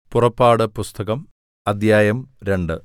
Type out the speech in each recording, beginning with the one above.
പുറപ്പാട് പുസ്തകം അദ്ധ്യായം രണ്ട്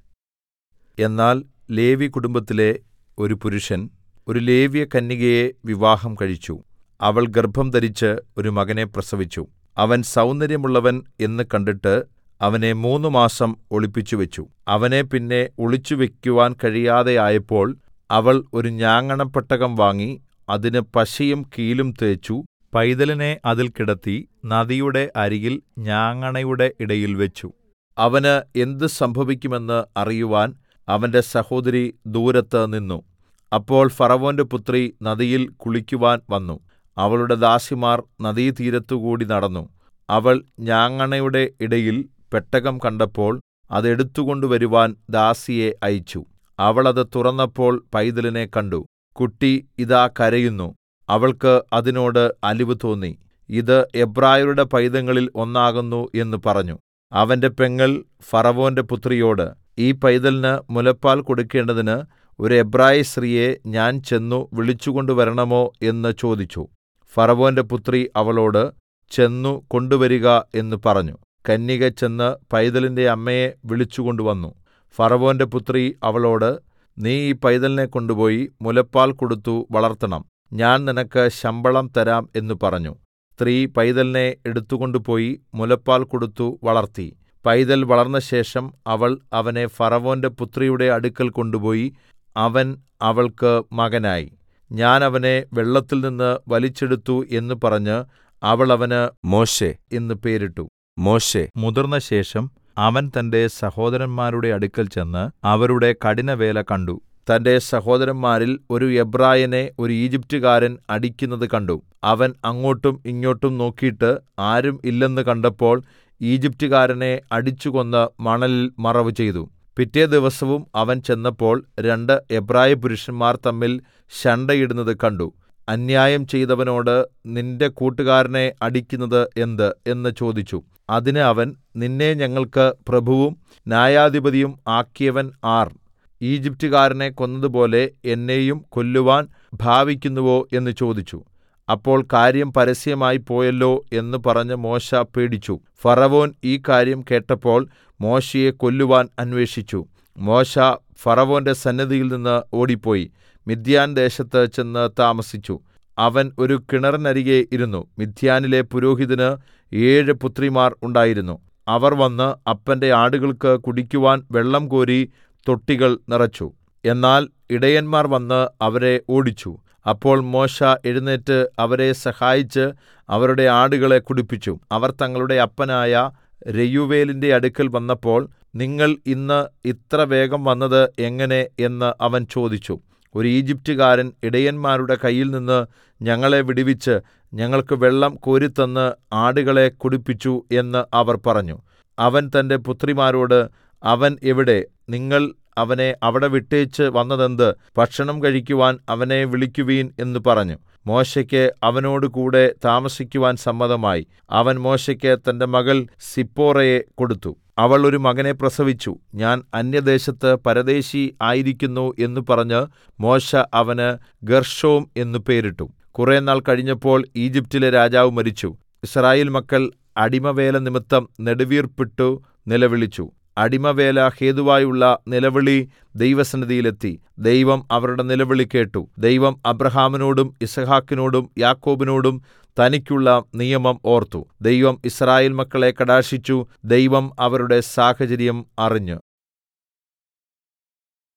എന്നാൽ ലേവി കുടുംബത്തിലെ ഒരു പുരുഷൻ ഒരു ലേവ്യകന്യകയെ വിവാഹം കഴിച്ചു അവൾ ഗർഭംധരിച്ച് ഒരു മകനെ പ്രസവിച്ചു അവൻ സൗന്ദര്യമുള്ളവൻ എന്ന് കണ്ടിട്ട് അവനെ മൂന്നുമാസം ഒളിപ്പിച്ചുവച്ചു അവനെ പിന്നെ ഒളിച്ചുവയ്ക്കുവാൻ കഴിയാതെയായപ്പോൾ അവൾ ഒരു ഞാങ്ങണപ്പെട്ടകം വാങ്ങി അതിന് പശയും കീലും തേച്ചു പൈതലിനെ അതിൽ കിടത്തി നദിയുടെ അരികിൽ ഞാങ്ങണയുടെ ഇടയിൽ വെച്ചു അവന് എന്ത് സംഭവിക്കുമെന്ന് അറിയുവാൻ അവന്റെ സഹോദരി ദൂരത്ത് നിന്നു അപ്പോൾ ഫറവോന്റെ പുത്രി നദിയിൽ കുളിക്കുവാൻ വന്നു അവളുടെ ദാസിമാർ നദീതീരത്തുകൂടി നടന്നു അവൾ ഞാങ്ങണയുടെ ഇടയിൽ പെട്ടകം കണ്ടപ്പോൾ അത് എടുത്തുകൊണ്ടുവരുവാൻ ദാസിയെ അയച്ചു അവൾ അത് തുറന്നപ്പോൾ പൈതലിനെ കണ്ടു കുട്ടി ഇതാ കരയുന്നു അവൾക്ക് അതിനോട് അലിവ് തോന്നി ഇത് എബ്രായരുടെ പൈതങ്ങളിൽ ഒന്നാകുന്നു എന്ന് പറഞ്ഞു അവന്റെ പെങ്ങൾ ഫറവോന്റെ പുത്രിയോട് ഈ പൈതലിന് മുലപ്പാൽ കൊടുക്കേണ്ടതിന് ഒരു എബ്രായസ്ത്രീയെ ഞാൻ ചെന്നു വിളിച്ചുകൊണ്ടുവരണമോ എന്ന് ചോദിച്ചു ഫറവോന്റെ പുത്രി അവളോട് ചെന്നു കൊണ്ടുവരിക എന്ന് പറഞ്ഞു കന്യക ചെന്ന് പൈതലിന്റെ അമ്മയെ വിളിച്ചുകൊണ്ടുവന്നു ഫറവോന്റെ പുത്രി അവളോട് നീ ഈ പൈതലിനെ കൊണ്ടുപോയി മുലപ്പാൽ കൊടുത്തു വളർത്തണം ഞാൻ നിനക്ക് ശമ്പളം തരാം എന്ന് പറഞ്ഞു സ്ത്രീ പൈതലിനെ എടുത്തുകൊണ്ടുപോയി മുലപ്പാൽ കൊടുത്തു വളർത്തി പൈതൽ വളർന്നശേഷം അവൾ അവനെ ഫറവോന്റെ പുത്രിയുടെ അടുക്കൽ കൊണ്ടുപോയി അവൻ അവൾക്ക് മകനായി ഞാൻ അവനെ വെള്ളത്തിൽനിന്ന് വലിച്ചെടുത്തു എന്ന് പറഞ്ഞ് അവൾ അവന് മോശെ എന്ന് പേരിട്ടു മോശെ മുതിർന്നശേഷം അവൻ തന്റെ സഹോദരന്മാരുടെ അടുക്കൽ ചെന്ന് അവരുടെ കഠിനവേല കണ്ടു തന്റെ സഹോദരന്മാരിൽ ഒരു എബ്രായനെ ഒരു ഈജിപ്റ്റുകാരൻ അടിക്കുന്നത് കണ്ടു അവൻ അങ്ങോട്ടും ഇങ്ങോട്ടും നോക്കിയിട്ട് ആരും ഇല്ലെന്ന് കണ്ടപ്പോൾ ഈജിപ്റ്റുകാരനെ അടിച്ചുകൊന്ന് മണലിൽ മറവ് ചെയ്തു പിറ്റേ ദിവസവും അവൻ ചെന്നപ്പോൾ രണ്ട് എബ്രായ പുരുഷന്മാർ തമ്മിൽ ശണ്ഠയിടുന്നത് കണ്ടു അന്യായം ചെയ്തവനോട് നിന്റെ കൂട്ടുകാരനെ അടിക്കുന്നത് എന്ത് എന്ന് ചോദിച്ചു അതിന് അവൻ നിന്നെ ഞങ്ങൾക്ക് പ്രഭുവും ന്യായാധിപതിയും ആക്കിയവൻ ആർ ഈജിപ്റ്റുകാരനെ കൊന്നതുപോലെ എന്നെയും കൊല്ലുവാൻ ഭാവിക്കുന്നുവോ എന്ന് ചോദിച്ചു അപ്പോൾ കാര്യം പരസ്യമായി പോയല്ലോ എന്ന് പറഞ്ഞ് മോശെ പേടിച്ചു ഫറവോൻ ഈ കാര്യം കേട്ടപ്പോൾ മോശെയെ കൊല്ലുവാൻ അന്വേഷിച്ചു മോശെ ഫറവോന്റെ സന്നിധിയിൽ നിന്ന് ഓടിപ്പോയി മിദ്യാൻ ദേശത്ത് ചെന്ന് താമസിച്ചു അവൻ ഒരു കിണറിനരികെ ഇരുന്നു മിദ്യാനിലെ പുരോഹിതന് ഏഴ് പുത്രിമാർ ഉണ്ടായിരുന്നു അവർ വന്ന് അപ്പന്റെ ആടുകൾക്ക് കുടിക്കുവാൻ വെള്ളം കോരി തൊട്ടികൾ നിറച്ചു എന്നാൽ ഇടയന്മാർ വന്ന് അവരെ ഓടിച്ചു അപ്പോൾ മോശെ എഴുന്നേറ്റ് അവരെ സഹായിച്ച് അവരുടെ ആടുകളെ കുടിപ്പിച്ചു അവർ തങ്ങളുടെ അപ്പനായ രെയൂവേലിന്റെ അടുക്കൽ വന്നപ്പോൾ നിങ്ങൾ ഇന്ന് ഇത്ര വേഗം വന്നത് എങ്ങനെ എന്ന് അവൻ ചോദിച്ചു ഒരു ഈജിപ്റ്റുകാരൻ ഇടയന്മാരുടെ കയ്യിൽനിന്ന് ഞങ്ങളെ വിടുവിച്ച് ഞങ്ങൾക്ക് വെള്ളം കോരിത്തന്ന് ആടുകളെ കുടിപ്പിച്ചു എന്ന് അവർ പറഞ്ഞു അവൻ തന്റെ പുത്രിമാരോട് അവൻ എവിടെ നിങ്ങൾ അവനെ അവിടെ വിട്ടേച്ച് വന്നതെന്ത് ഭക്ഷണം കഴിക്കുവാൻ അവനെ വിളിക്കുവീൻ എന്ന് പറഞ്ഞു മോശയ്ക്ക് അവനോട് കൂടെ താമസിക്കുവാൻ സമ്മതമായി അവൻ മോശയ്ക്ക് തന്റെ മകൾ സിപ്പോറയെ കൊടുത്തു അവൾ ഒരു മകനെ പ്രസവിച്ചു ഞാൻ അന്യദേശത്ത് പരദേശി ആയിരിക്കുന്നു എന്ന് പറഞ്ഞ് മോശെ അവന് ഗർഷോം എന്ന് പേരിട്ടു കുറെ നാൾ കഴിഞ്ഞപ്പോൾ ഈജിപ്റ്റിലെ രാജാവ് മരിച്ചു ഇസ്രായേൽ മക്കൾ അടിമവേല നിമിത്തം നെടുവീർപ്പിട്ടു നിലവിളിച്ചു അടിമവേല ഹേതുവായുള്ള നിലവിളി ദൈവസന്നിധിയിലെത്തി ദൈവം അവരുടെ നിലവിളി കേട്ടു ദൈവം അബ്രഹാമിനോടും ഇസഹാക്കിനോടും യാക്കോബിനോടും തനിക്കുള്ള നിയമം ഓർത്തു ദൈവം ഇസ്രായേൽ മക്കളെ കടാക്ഷിച്ചു ദൈവം അവരുടെ സാഹചര്യം അറിഞ്ഞു